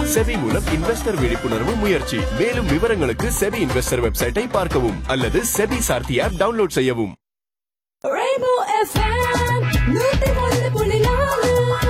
SEBI மூலம் investor விழிப்புணர்வு முயற்சி மேலும் விவரங்களுக்கு செபி இன்வெஸ்டர் வெப்சைட்டை பார்க்கவும் அல்லது செபி சார்த்தி ஆப் டவுன்லோட் செய்யவும் Rainbow FM, நூத்தி ஒன்று புள்ளி நாலு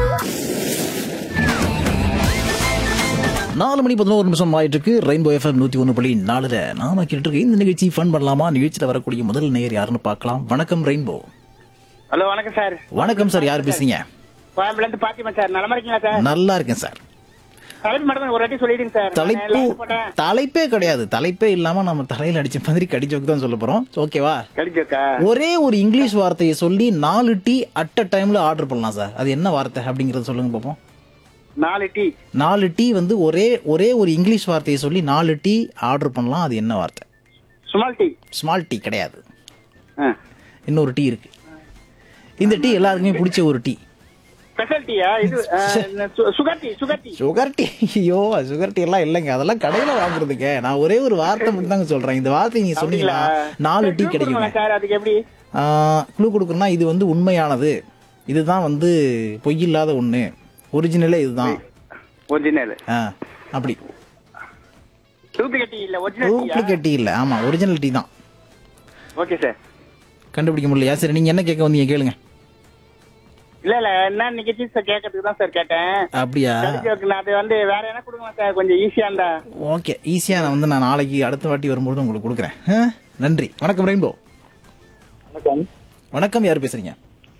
நாலு மணி பதினோரு நிமிஷம் ஆயிட்டு இருக்கு ரெயின்போ எஃப்எம் நூத்தி ஒன்று புள்ளி நாலுல நாம கேட்டு இருக்க இந்த நிகழ்ச்சி ஃபன் பண்ணலாமா நிகழ்ச்சியில் வரக்கூடிய முதல் நேயர் யாருன்னு பார்க்கலாம் வணக்கம் ரெயின்போ ஹலோ வணக்கம் சார் வணக்கம் சார் யார் பேசுறீங்க கோயம்புல இருந்து பாத்திமா சார் நலமா இருக்கீங்களா சார் நல்லா இருக்கேன் சார் தலைப்பு மட்டும் ஒரு வாட்டி சொல்லிடுங்க சார் தலைப்பு நான் line போட்டேன் தலைப்பே கிடையாது தலைப்பே இல்லாம நம்ம தலையில அடிச்ச மாதிரி கடிச்சோக்கு தான் சொல்ல போறோம் ஓகேவா கடிச்சோக்கா ஒரே ஒரு இங்கிலீஷ் வார்த்தையை சொல்லி நாலு டீ அட் அ டைம்ல ஆர்டர் பண்ணலாம் சார் அது என்ன வார்த்தை அப்படிங்கறத சொல்லுங்க பார்ப்போம் நாலு டீ நாலு டீ வந்து ஒரே ஒரே ஒரு இங்கிலீஷ் வார்த்தையை சொல்லி நாலு டீ ஆர்டர் பண்ணலாம் அது என்ன வார்த்தை சுமால் டீ ஸ்மால் டீ கிடையாது ஆ. இன்னொரு டீ இருக்கு இந்த டீ எல்லாருக்குமே பிடிச்ச ஒரு டீ ஸ்பெஷல் டீயா இது ஆ, சு- sugar tea sugar tea sugar tea ஐயோ சுகர் டீ எல்லாம் இல்லைங்க அதெல்லாம் கடையில வாங்குறதுக்கு நான் ஒரே ஒரு வார்த்தை மட்டும் தாங்க சொல்றேன் இந்த வார்த்தை நீங்க சொன்னீங்களா நாலு டீ கிடைக்குங்க சார் அதுக்கு எப்படி க்ளூ கொடுக்குறேன்னா இது வந்து உண்மையானது இதுதான் வந்து பொய் இல்லாத ஒண்ணு ஒரிஜினலே இதுதான் ஒரிஜினல் ஆ, அப்படி டூப்ளிகேட் டீ இல்ல ஒரிஜினல் டீயா டூப்ளிகேட் டீ இல்ல ஆமா ஒரிஜினல் டீ தான் ஓகே சார் கண்டுபிடிக்க முடியலையா சரி நீங்க என்ன கேட்க வந்தீங்க கேளுங்க இல்ல இல்ல என்ன நிகழ்ச்சி சார் கேட்கறதுக்கு தான் சார் கேட்டேன் அப்படியா கடிச்சோக்கு நான் அது வந்து வேற என்ன கொடுங்க சார் கொஞ்சம் ஈஸியா இருந்தா ஓகே ஈஸியாக நான் வந்து நான் நாளைக்கு அடுத்த வாட்டி வரும்போது உங்களுக்கு கொடுக்குறேன் ஆ? நன்றி வணக்கம் ரெயின்போ வணக்கம் வணக்கம் யார் பேசுறீங்க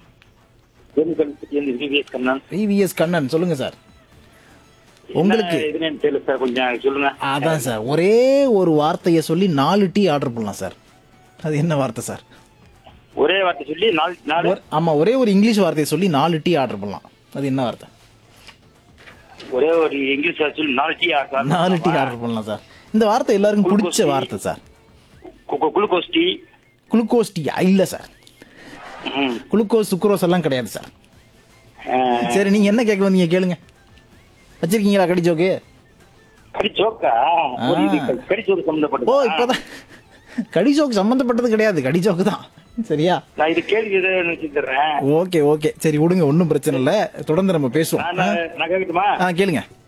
விவிஎஸ் கண்ணன் விவிஎஸ் கண்ணன் சொல்லுங்க சார் உங்களுக்கு என்ன இதுன்னு தெரியல சார் கொஞ்சம் சொல்லுங்க அதான் சார் ஒரே ஒரு வார்த்தையை சொல்லி நாலு டீ ஆர்டர் பண்ணலாம் சார் அது என்ன வார்த்தை சார் ஒரே வார்த்தை சொல்லி நாலு நாலு ஒரு- ஆமா ஒரே ஒரு இங்கிலீஷ் வார்த்தையை சொல்லி நாலு டீ ஆர்டர் பண்ணலாம் அது என்ன வார்த்தை ஒரே ஒரு இங்கிலீஷ் வார்த்தை சொல்லி நாலு டீ ஆர்டர் நாலு டீ ஆர்டர் பண்ணலாம் சார் இந்த வார்த்தை எல்லாருக்கும் பிடிச்ச குளுக்கோஸ் டீ. வார்த்தை sir glucose tea glucose tea இல்ல சார் ம். குளுக்கோஸ் சுக்ரோஸ் எல்லாம் கிடையாது சார் அஹ், சரி நீங்க என்ன கேட்க வந்தீங்க கேளுங்க வச்சிருக்கீங்களா கடி ஜோக்கு கறி சோக்கா ஒரு இது கறி சோக்கு ஓ சம்பந்தப்பட்டது இப்பதான் கடி ஜோக்கு சம்பந்தப்பட்டது கிடையாது கடி ஜோக்கு தான் சரியா நான் இது கேள்வி எதை நினைச்சிடுறேன் ஓகே ஓகே சரி விடுங்க ஒன்றும் பிரச்சனை இல்லை தொடர்ந்து நம்ம பேசுவோம் நான் நான் கேட்கட்டுமா ஆ கேளுங்க